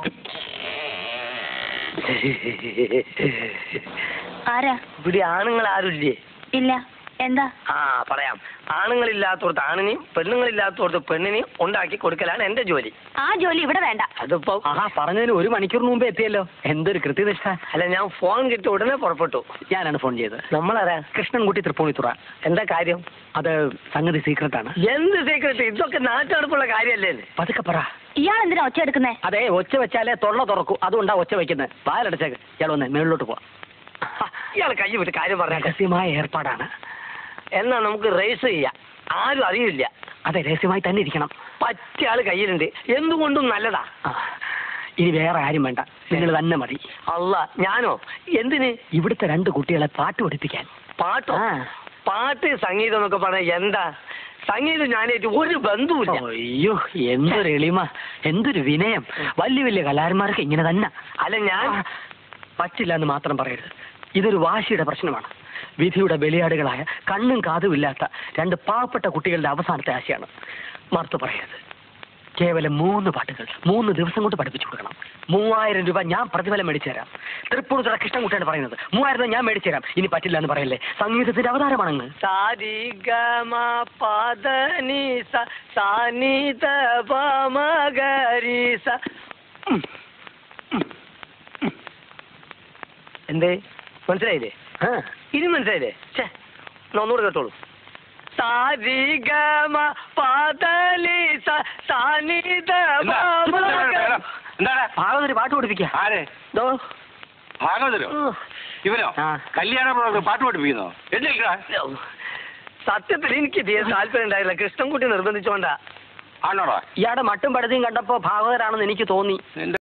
ആരാ ഇവിടെ ആണുങ്ങൾ ആരുമില്ലേ ഇല്ല എന്താ ആ പറയാം ആണുങ്ങളില്ലാത്തോടത്ത് ആണിനെയും പെണ്ണുങ്ങളില്ലാത്തോടത്ത് പെണ്ണിനെയും ഉണ്ടാക്കി കൊടുക്കലാണ് എന്റെ ജോലി ആ ജോലി ഇവിടെ വേണ്ട അതിപ്പോ ആഹാ പറഞ്ഞതിന് ഒരു മണിക്കൂർ മുമ്പേ എത്തിയല്ലോ എന്തൊരു കൃത്യനിഷ്ഠ അല്ല ഞാൻ ഫോൺ കിട്ടി ഉടനെ പുറപ്പെട്ടു ഞാനാണ് ഫോൺ ചെയ്തത് നമ്മളാരാ കൃഷ്ണൻകുട്ടി തൃപ്പൂണിത്തുറ എന്താ കാര്യം അത് സംഗതി സീക്രട്ട് ആണ് എന്ത് സീക്രട്ട് ഇതൊക്കെ നാട്ടടുപ്പുള്ള കാര്യല്ലേ പതുക്കെ പറ ഇയാൾ എന്തിനാ ഒച്ച എടുക്കുന്നേ അതെ ഒച്ച വെച്ചാലേ തൊള്ള തുറക്കൂ അതുകൊണ്ടാ ഒച്ച വെക്കുന്നത് വാലടച്ചേക്ക് ഇയാൾ വന്ന് മേളിലോട്ട് പോവാ ഇയാൾ കൈ വിട്ട് കാര്യം പറഞ്ഞേക്കെ രഹസ്യമായ ഏർപ്പാടാണ് എന്നാ നമുക്ക് റേസ് ചെയ്യാം ആരും അറിയില്ല അതെ രഹസ്യമായി തന്നെ ഇരിക്കണം പറ്റിയ ആള് കയ്യിലുണ്ട് എന്തുകൊണ്ടും നല്ലതാ ആ. ഇനി വേറെ ആരും വേണ്ട നിങ്ങൾ തന്നെ മതി അല്ല ഞാനോ എന്തിന് ഇവിടുത്തെ രണ്ട് കുട്ടികളെ പാട്ട് പഠിപ്പിക്കാൻ പാട്ടോ ആ. പാട്ട് സംഗീതം എന്നൊക്കെ പറഞ്ഞാൽ എന്താ സംഗീതം ഞാനായിട്ട് ഒരു ബന്ധവുമില്ല അയ്യോ എന്തൊരു എളിമ എന്തൊരു വിനയം വലിയ വലിയ കലാകാരന്മാർക്ക് ഇങ്ങനെ തന്നെ അല്ല ഞാൻ ആ, പറ്റില്ല എന്ന് മാത്രം പറയരുത് ഇതൊരു വാശിയുടെ പ്രശ്നമാണ് വിധിയുടെ ബലിയാടുകളായ കണ്ണും കാതും ഇല്ലാത്ത രണ്ട് പാവപ്പെട്ട കുട്ടികളുടെ അവസാനത്തെ ആശയാണ് മറുത്തു പറയരുത് കേവലം മൂന്ന് പാട്ടുകൾ മൂന്ന് ദിവസം കൊണ്ട് പഠിപ്പിച്ചു കൊടുക്കണം മൂവായിരം രൂപ ഞാൻ പ്രതിഫലം മേടിച്ചു തരാം തൃപ്പൂണിത്തുറ കൃഷ്ണൻകുട്ടിയാണ് പറയുന്നത് മൂവായിരം രൂപ ഞാൻ മേടിച്ചു തരാം ഇനി പറ്റില്ല എന്ന് പറയല്ലേ സംഗീതത്തിന്റെ അവതാരമാണങ്ങ് സാരി ഗമ പദ നി സ സാനി ത പ മ ഗ രി സ ഉം. ഉം. ഉം. എന്തേ മനസ്സിലായില്ലേ ആ, ഇനി മനസ്സിലായില്ലേ ഛേ എന്നാ ഒന്നുകൂടെ കേട്ടോളൂ സാരി ഗമ പദ നി സ സാനി ത പ മ ഗ എന്താണ് ഭാഗവതര് പാട്ട് പഠിപ്പിക്കുക ആരെ ദോ. ഭാഗവതരോ ഇവനോ ആ. കല്യാണ പ്രവർത്തകർ പാട്ട് പഠിപ്പിക്കുന്നോ എന്നില്ല സത്യത്തിൽ എനിക്ക് തീരെ താല്പര്യം ഉണ്ടായില്ല കൃഷ്ണൻകുട്ടി നിർബന്ധിച്ചോണ്ടാ ആണോടാ ഇയാളുടെ മട്ടും പടുതിയും കണ്ടപ്പോ ഭാഗവതരാണെന്ന് എനിക്ക് തോന്നി നിന്റെ